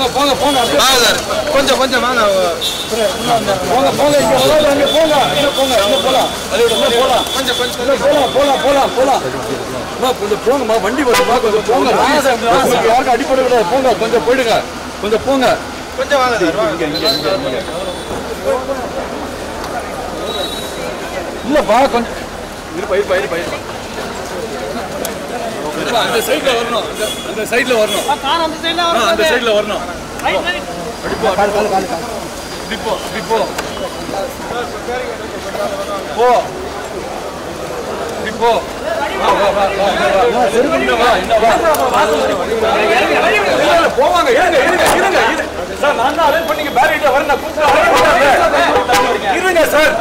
போங்க போங்க போங்க அப்படியே வாங்க சார் கொஞ்சம் கொஞ்சம் வாங்க போங்க போங்க இங்க வராது அங்க போங்க இங்க போங்க இங்க போலாம் இங்க போலாம் கொஞ்சம் கொஞ்சம் இங்க போலாம் போலாம் போலாம் போலாம் அம்மா, கொஞ்சம் போங்கம்மா வண்டி வருதுமா கொஞ்சம் போங்க உங்களுக்கு யாருக்கும் அடிப்படை விடாது போங்க கொஞ்சம் போயிடுங்க கொஞ்சம் போங்க கொஞ்சம் வாங்க சார் வாங்க இல்லப்பா கொஞ்சம் இருப்பா இருப்பா இருப்பா இருப்பா இருப்பா, அந்த சைடுல வரணும் அந்த- அந்த சைடுல வரணும் ஆ, அந்த சைடுல வரணும் அடிப்போ இப்போ இப்போ போ இப்போ வா, வா, வா, வா, வா, வா. இன்னும் வா, இன்னும் வா. இல்ல, இல்ல, போவாங்க இருங்க இருங்க இருங்க இரு. சார் நான் தான் அரேஞ்ச் பண்ணி பேரிட்ட வரேன் நான் கூப்பிட்டு arrange பண்றேன். இருங்க சார்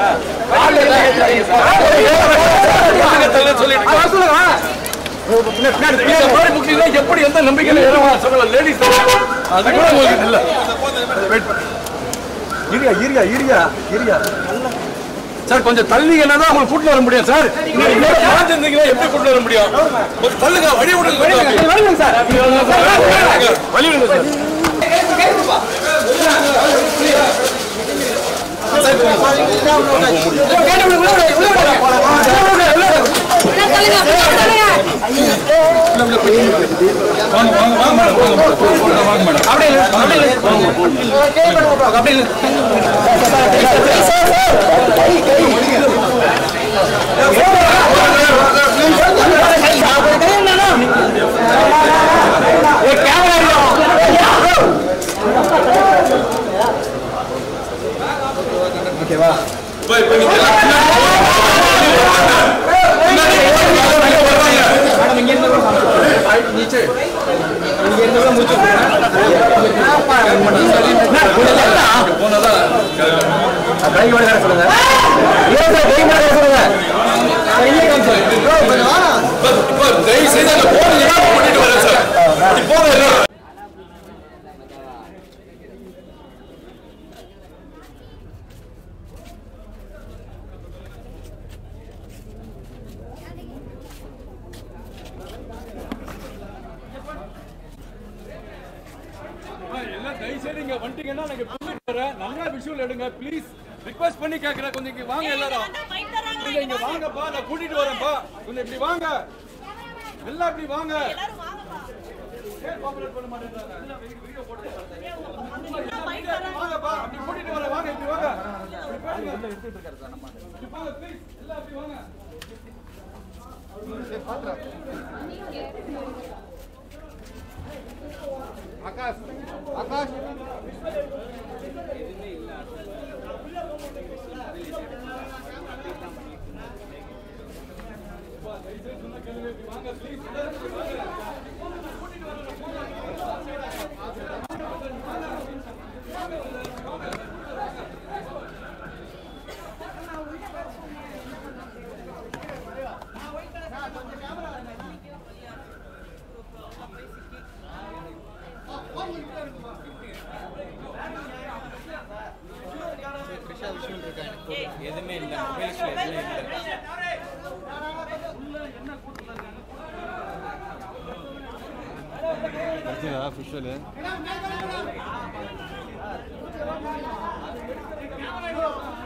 இந்த மாதிரி புக்கிங்ல எப்படி எந்த நம்பிக்கையில ஏறுவாங்க சொல்லல லேடிஸ் அது கூட உங்களுக்கு இல்ல வெயிட் இருயா இருயா இருயா இருயா சார் கொஞ்சம் தள்ளிங்கன்னா தான் உங்களுக்கு கூட்டிட்டு வர முடியும் சார் நீங்க இன்னொரு பாஞ்சிருந்தீங்கன்னா எப்படி கூட்டிட்டு வர முடியும் ஒரு தள்ளுங்க வழி விடுங்க வழி விடுங்க சார் வழி விடுங்க சார் வாங்க வாங்க வாங்க மேடம் வாங்க மேடம் வாங்க மேடம் அப்படியே அப்படியே அப்படியே போய் போய் நீங்க எல்லாம் இப்போ தயவு செய்து அங்க போனீங்கன்னா கூட்டிட்டு வரேன் சார் இப்படி போங்க எல்லாரும். எல்லாம் தயவு செய்து இங்க வந்துட்டீங்கன்னா எனக்கு permit தரேன். நல்லா விஷுவல் எடுங்க ப்ளீஸ் ரிக்வெஸ்ட் பண்ணி கேக்குறேன் கொஞ்சம் இங்க வாங்க எல்லாரும் நீங்க இங்க வாங்கப்பா நான் கூட்டிட்டு வரேன்ப்பா கொஞ்சம் இப்படி வாங்க எல்லாம் இப்படி வாங்க ஏன் cooperate பண்ண மாட்டேன்றாங்க? வீடியோ போட்டு வாங்கப்பா அப்படி கூட்டிட்டு வரேன் வாங்க இப்படி வாங்க இப்படி போயிடுங்க. இப்படி வாங்க ப்ளீஸ் எல்லாம் அப்படி வாங்க எதுவுமே இல்லை மொபைல்ஸ்ல எதுவுமே இல்லை விஷுவல்